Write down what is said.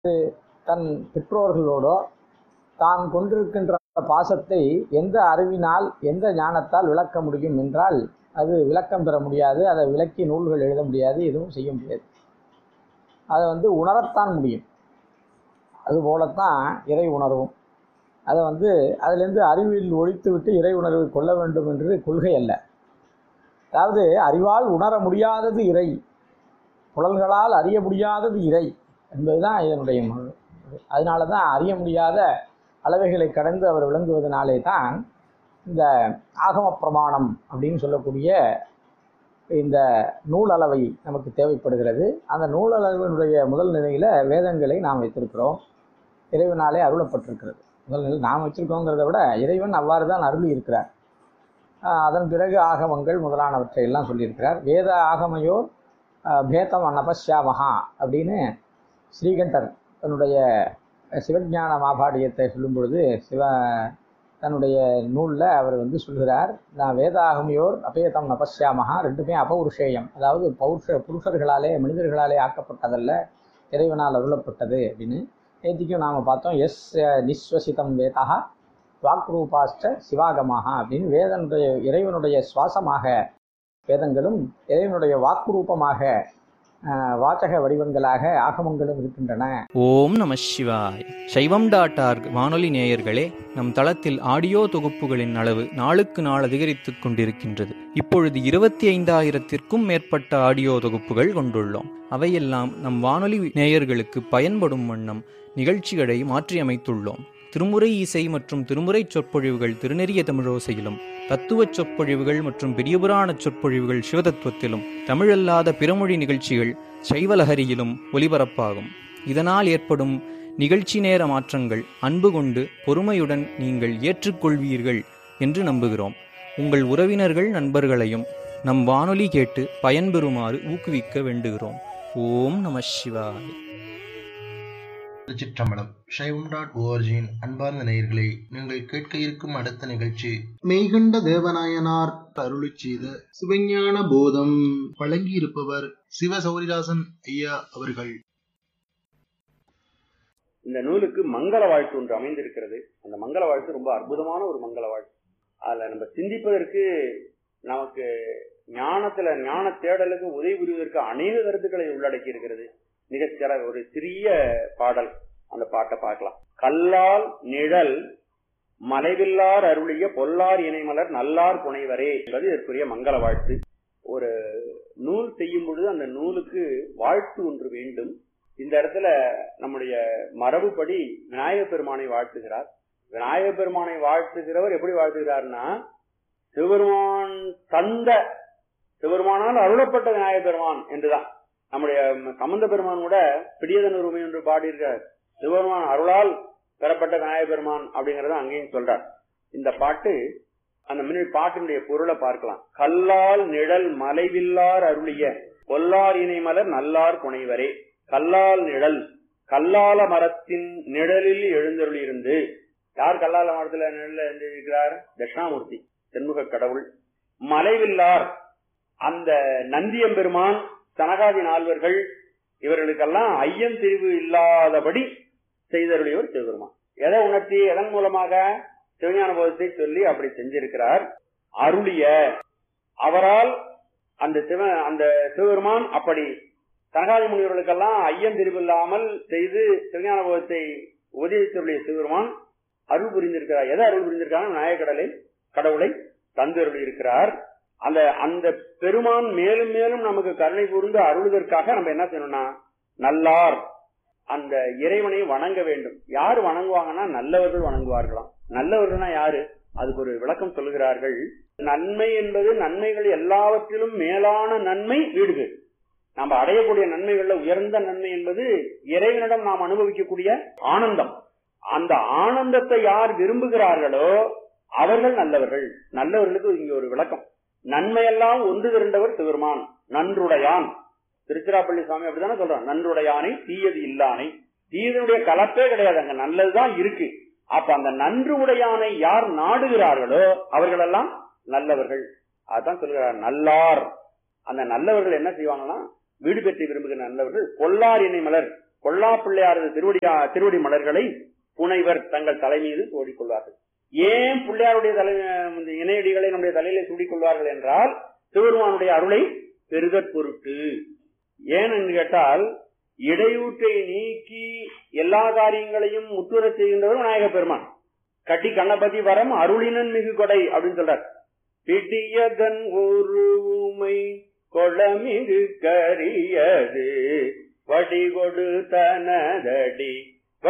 தன் பெற்றோர்களோடோ தான் கொண்டிருக்கின்ற பாசத்தை எந்த அறிவினால் எந்த ஞானத்தால் விளக்க முடியும் என்றால் அது விளக்கம் பெற முடியாது அதை விளக்கி நூல்கள் எழுத முடியாது எதுவும் செய்ய முடியாது அதை வந்து உணரத்தான் முடியும் அதுபோலத்தான் இறை உணர்வும் அதை வந்து அதிலிருந்து அறிவில் ஒழித்துவிட்டு இறை உணர்வை கொள்ள வேண்டும் என்று கொள்கை அல்ல அதாவது அறிவால் உணர முடியாதது இறை புலன்களால் அறிய முடியாதது இறை என்பதுதான் இதனுடைய மொழி அதனால தான் அறிய முடியாத அளவைகளை கடந்து அவர் விளங்குவதனாலே தான் இந்த ஆகம பிரமாணம் அப்படின்னு சொல்லக்கூடிய இந்த நூல் அளவை நமக்கு தேவைப்படுகிறது அந்த நூல் அளவினுடைய முதல் நிலையில் வேதங்களை நாம் வைத்திருக்கிறோம் இறைவனாலே அருளப்பட்டிருக்கிறது முதல் நிலை நாம் வச்சிருக்கோங்கிறத விட இறைவன் அவ்வாறு தான் அருளி இருக்கிறார் ஆஹ் அதன் பிறகு ஆகமங்கள் முதலானவற்றை எல்லாம் சொல்லியிருக்கிறார் வேத ஆகமையோர் ஆஹ் பேதம் அனபஷ்யாமஹா அப்படின்னு ஸ்ரீகண்டர் தன்னுடைய சிவஞான மாபாடியத்தை சொல்லும் பொழுது சிவ தன்னுடைய நூலில் அவர் வந்து சொல்கிறார் நான் வேதாகமியோர் அபேதம் நபஷ்யாமஹா ரெண்டுமே அபௌருஷேயம் அதாவது பௌருஷ புருஷர்களாலே மனிதர்களாலே ஆக்கப்பட்டதல்ல இறைவனால் அருளப்பட்டது அப்படின்னு நேத்திக்கும் நாம் பார்த்தோம் எஸ் நிஸ்வசிதம் வேதா வாக்ரூபாஷ்ட சிவாகமாக அப்படின்னு வேதனுடைய இறைவனுடைய சுவாசமாக வேதங்களும் இறைவனுடைய வாக்குரூபமாக ஆஹ், வாசக வடிவங்களாக ஆகமங்களும் இருக்கின்றன ஓம் நம சிவாய் சைவம் டாட் ஆர்க் வானொலி நேயர்களே நம் தளத்தில் ஆடியோ தொகுப்புகளின் அளவு நாளுக்கு நாள் அதிகரித்துக் கொண்டிருக்கின்றது இப்பொழுது இருபத்தி ஐந்தாயிரத்திற்கும் மேற்பட்ட ஆடியோ தொகுப்புகள் கொண்டுள்ளோம் அவையெல்லாம் நம் வானொலி நேயர்களுக்கு பயன்படும் வண்ணம் நிகழ்ச்சிகளை மாற்றியமைத்துள்ளோம் திருமுறை இசை மற்றும் திருமுறை சொற்பொழிவுகள் திருநெறிய தமிழோசையிலும் தத்துவச் சொற்பொழிவுகள் மற்றும் பெரியபுராண சொற்பொழிவுகள் சிவதத்துவத்திலும் தமிழல்லாத பிறமொழி நிகழ்ச்சிகள் சைவலஹரியிலும் ஒலிபரப்பாகும் இதனால் ஏற்படும் நிகழ்ச்சி நேர மாற்றங்கள் அன்பு கொண்டு பொறுமையுடன் நீங்கள் ஏற்றுக்கொள்வீர்கள் என்று நம்புகிறோம் உங்கள் உறவினர்கள் நண்பர்களையும் நம் வானொலி கேட்டு பயன்பெறுமாறு ஊக்குவிக்க வேண்டுகிறோம் ஓம் நம சிவாய திருச்சிற்றம்பலம் சைவம் டாட் ஓஆர்ஜியின் அன்பார்ந்த நேயர்களே நீங்கள் கேட்க இருக்கும் அடுத்த நிகழ்ச்சி மெய்கண்ட தேவநாயனார் அருளிச் செய்த சிவஞான போதம் வழங்கியிருப்பவர் சிவ சௌரிதாசன் ஐயா அவர்கள் இந்த நூலுக்கு மங்கள வாழ்த்து ஒன்று அமைந்திருக்கிறது அந்த மங்கள வாழ்த்து ரொம்ப அற்புதமான ஒரு மங்கள வாழ்த்து அதுல நம்ம சிந்திப்பதற்கு நமக்கு ஞானத்துல ஞான தேடலுக்கு உதவி புரிவதற்கு அநேக கருத்துக்களை உள்ளடக்கி இருக்கிறது மிகச்சிற ஒரு சிறிய பாடல் அந்த பாட்டை பார்க்கலாம் கல்லால் நிழல் மலைவில்லார் அருளிய பொல்லார் இணைமலர் நல்லார் புனைவரே என்பது இதற்குரிய மங்கள வாழ்த்து ஒரு நூல் செய்யும் பொழுது அந்த நூலுக்கு வாழ்த்து ஒன்று வேண்டும் இந்த இடத்துல நம்முடைய மரபுப்படி விநாயக பெருமானை வாழ்த்துகிறார் விநாயக பெருமானை வாழ்த்துகிறவர் எப்படி வாழ்த்துகிறார்னா சிவபெருமான் தந்த சிவபெருமானால் அருளப்பட்ட விநாயக பெருமான் என்றுதான் நம்முடைய சம்பந்த பெருமான் கூட பிடியதன் உரிமை என்று பாடியிருக்கிறார் சிவபெருமான் அருளால் பெறப்பட்ட விநாயக பெருமான் அப்படிங்கறத அங்கேயும் சொல்றார் இந்த பாட்டு அந்த முன்னாடி பாட்டினுடைய பொருளை பார்க்கலாம் கல்லால் நிழல் மலைவில்லார் அருளிய பொல்லார் இணை மலர் நல்லார் புனைவரே கல்லால் நிழல் கல்லால மரத்தின் நிழலில் எழுந்தருளியிருந்து யார் கல்லால மரத்துல நிழல எழுந்திருக்கிறார் தட்சிணாமூர்த்தி தென்முக கடவுள் மலைவில்லார் அந்த நந்தியம்பெருமான் சனகாதி நால்வர்கள் இவர்களுக்கெல்லாம் ஐயம் தெரிவு இல்லாதபடி செய்தருளியவர் சிவபெருமான் எதை உணர்த்தி எதன் மூலமாக சிவஞான போதத்தை சொல்லி அப்படி செஞ்சிருக்கிறார் அருளிய அவரால் அந்த சிவ அந்த சிவபெருமான் அப்படி சனகாதி முனிவர்களுக்கெல்லாம் ஐயம் தெரிவில்லாமல் செய்து சிவஞான போதத்தை உதயத்துடைய சிவபெருமான் அருள் புரிந்திருக்கிறார் எதை அருள் புரிந்திருக்காங்க நாயக்கடலை கடவுளை தந்தருளி இருக்கிறார் அந்த அந்த பெருமான் மேலும் மேலும் நமக்கு கருணை கூர்ந்து அருளுவதற்காக நம்ம என்ன செய்யணும்னா நல்லார் அந்த இறைவனை வணங்க வேண்டும் யார் வணங்குவாங்கன்னா நல்லவர்கள் வணங்குவார்களாம் நல்லவர்கள்னா யாரு அதுக்கு ஒரு விளக்கம் சொல்லுகிறார்கள் நன்மை என்பது நன்மைகள் எல்லாவற்றிலும் மேலான நன்மை வீடுகள் நாம் அடையக்கூடிய நன்மைகள்ல உயர்ந்த நன்மை என்பது இறைவனிடம் நாம் அனுபவிக்கக்கூடிய ஆனந்தம் அந்த ஆனந்தத்தை யார் விரும்புகிறார்களோ அவர்கள் நல்லவர்கள் நல்லவர்களுக்கு இங்க ஒரு விளக்கம் நன்மையெல்லாம் ஒன்று திரண்டவர் சிவருமான் நன்றுடையான் திருச்சிராப்பள்ளி சுவாமி அப்படித்தானே சொல்றான் நன்றுடையானை தீயது இல்லானை தீயதனுடைய கலப்பே கிடையாது அங்க நல்லதுதான் இருக்கு அப்ப அந்த நன்று உடையானை யார் நாடுகிறார்களோ அவர்களெல்லாம் நல்லவர்கள் அதான் சொல்கிறார் நல்லார் அந்த நல்லவர்கள் என்ன செய்வாங்கன்னா வீடு பெற்று விரும்புகிற நல்லவர்கள் பொல்லார் இணை மலர் பொல்லா பிள்ளையாரது திருவடி திருவடி மலர்களை புனைவர் தங்கள் தலை மீது சூடிக்கொள்வார்கள் ஏன் பிள்ளையாருடைய தலை இந்த இணையடிகளை நம்முடைய தலையில சூடிக்கொள்வார்கள் என்றால் சிவருமானுடைய அருளை பெருகற் பொருட்டு ஏன் என்று கேட்டால் இடையூற்றை நீக்கி எல்லா காரியங்களையும் முற்றுரச் செய்கின்றவர் விநாயக பெருமான் கட்டி கண்ணபதி வரம் அருளினன் மிகு கொடை அப்படின்னு சொல்றார் பிடியதன் ஒரு உமை கொளமிகு கரியது வடிகொடு தனதடி